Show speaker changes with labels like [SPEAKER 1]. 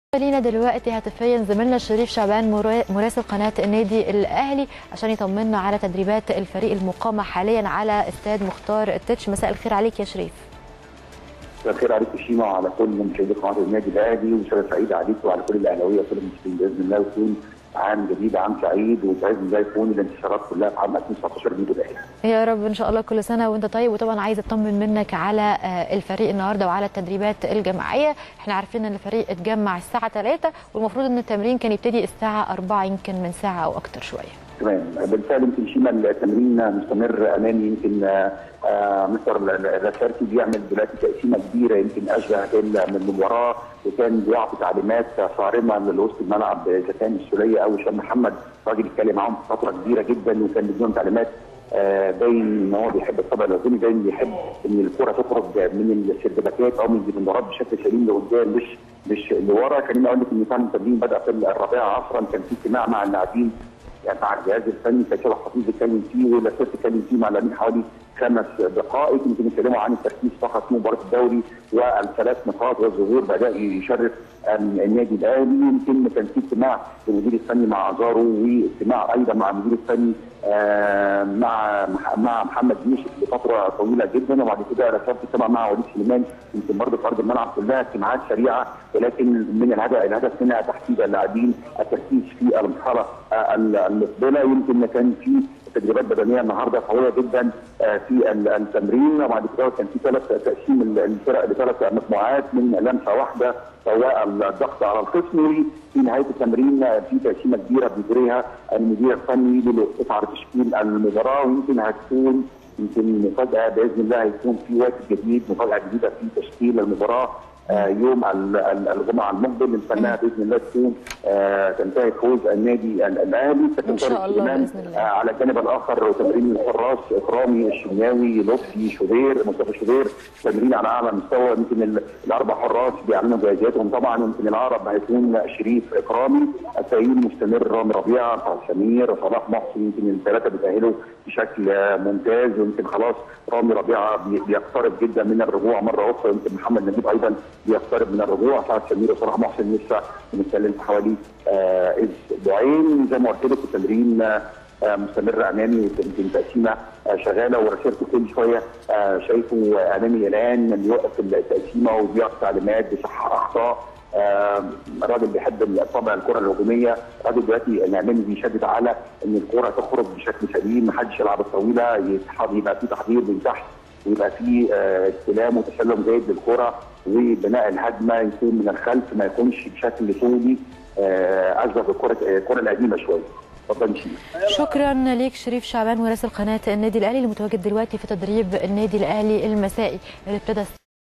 [SPEAKER 1] لينا دلوقتي هاتفيا زميلنا شريف شعبان مرا- مراسل قناه النادي الاهلي عشان يطمنا على تدريبات الفريق المقامه حاليا على استاد مختار التتش مساء الخير عليك يا شريف
[SPEAKER 2] مساء الخير عليك شيما وعلى كل مشاهدي قناه النادي الاهلي ومساء سعيد عليك وعلى كل الاهلاويه وكل المسلمين باذن الله ويكون عام جديد عام سعيد وباذن الله يكون الانتصارات كلها في عام 2019 النادي الاهلي.
[SPEAKER 1] يا رب ان شاء الله كل سنه وانت طيب وطبعا عايزه اطمن منك على آه، الفريق النهارده وعلى التدريبات الجماعيه احنا عارفين ان الفريق اتجمع الساعه 3 والمفروض ان التمرين كان يبتدي الساعه 4 يمكن من ساعه او اكتر شويه
[SPEAKER 2] تمام بالفعل يمكن شيما التمرين مستمر امامي يمكن آه، آه، مستر الرسارتي بيعمل دلوقتي تقسيمه كبيره يمكن اشبه بال- من المباراه وكان بيعطي تعليمات صارمه لوسط الملعب اذا كان السوليه او هشام محمد راجل اتكلم معاهم فتره كبيره جدا وكان بيديهم تعليمات آه، باين ان هو بيحب الطابع الهجومي باين بيحب ان الكره تخرج من السردباكات او من المباراه بشكل سليم لقدام مش مش لورا خليني اقول لك ان كان التمرين بدا في الرابعه عصرا كان في اجتماع مع اللاعبين يعني مع الجهاز الفني كان شبه حفيظ اتكلم فيه ولاسيت اتكلم فيه مع اللاعبين حوالي خمس دقائق يمكن يتكلموا عن التركيز فقط في مباراه الدوري والثلاث نقاط والظهور بدا يشرف آم، النادي الاهلي يمكن كان في اجتماع المدير الفني مع ازارو واجتماع ايضا مع المدير الفني آم، مع مع محمد يوسف لفتره طويله جدا وبعد كده رسمت اجتماع مع وليد سليمان يمكن برضه في ارض الملعب كلها اجتماعات سريعه ولكن من الهدف الهدف هنا تحديد اللاعبين التركيز في المرحله آه، المقبله يمكن كان في تدريبات بدنيه النهارده قويه جدا آه، في ال- التمرين وبعد كده كان في ثلاث تقسيم ال- الفرق لثلاث مجموعات من لمسه واحده سواء الضغط على الخصم في نهايه التمرين آه، في تقسيمه كبيره بيجريها المدير الفني للوقوف على تشكيل المباراه ويمكن هتكون يمكن مفاجاه باذن الله هيكون في وقت جديد مفاجاه جديده في تشكيل المباراه آه، يوم ال- ال- الجمعه المقبل نتمناها باذن الله تكون آه، تنتهي فوز النادي ال- الاهلي
[SPEAKER 1] إن شاء الله
[SPEAKER 2] سليمان،
[SPEAKER 1] بإذن الله.
[SPEAKER 2] آه، على الجانب الاخر تمرين الحراس اكرامي الشناوي لطفي شوبير مصطفى شوبير تمرين على اعلى مستوى يمكن ال- الاربع حراس بيعلنوا جايزاتهم طبعا يمكن العرب هيكون شريف اكرامي التأهيل مستمر رامي ربيعه طه سمير صلاح محسن يمكن الثلاثه بيتاهلوا بشكل آه، ممتاز ويمكن خلاص رامي ربيعه بي- بيقترب جدا من الرجوع مره اخرى يمكن محمد نجيب ايضا بيقترب من الرجوع طه سمير وصلاح محسن لسه بنتكلم في حوالي آه، اسبوعين زي ما قلت لك التمرين آه، آه، مستمر امامي يمكن تقسيمه آه، شغاله ورسالته كل شويه آه، شايفه آه، امامي الان بيوقف التقسيمه وبيعطي تعليمات بيصحح اخطاء آه، الراجل بيحب الطابع الكره الهجوميه الراجل دلوقتي الاعلامي بيشدد على ان الكره تخرج بشكل سليم محدش يلعب الطويله يتح- يبقى في تحضير من تحت ويبقى في آه، استلام وتسلم جيد للكره وبناء الهجمه يكون من الخلف ما يكونش بشكل طولي آه، اشبه بالكره الكره القديمه شويه اتفضل شيء
[SPEAKER 1] شكرا ليك شريف شعبان مراسل قناه النادي الاهلي اللي متواجد دلوقتي في تدريب النادي الاهلي المسائي اللي ابتدى الساعه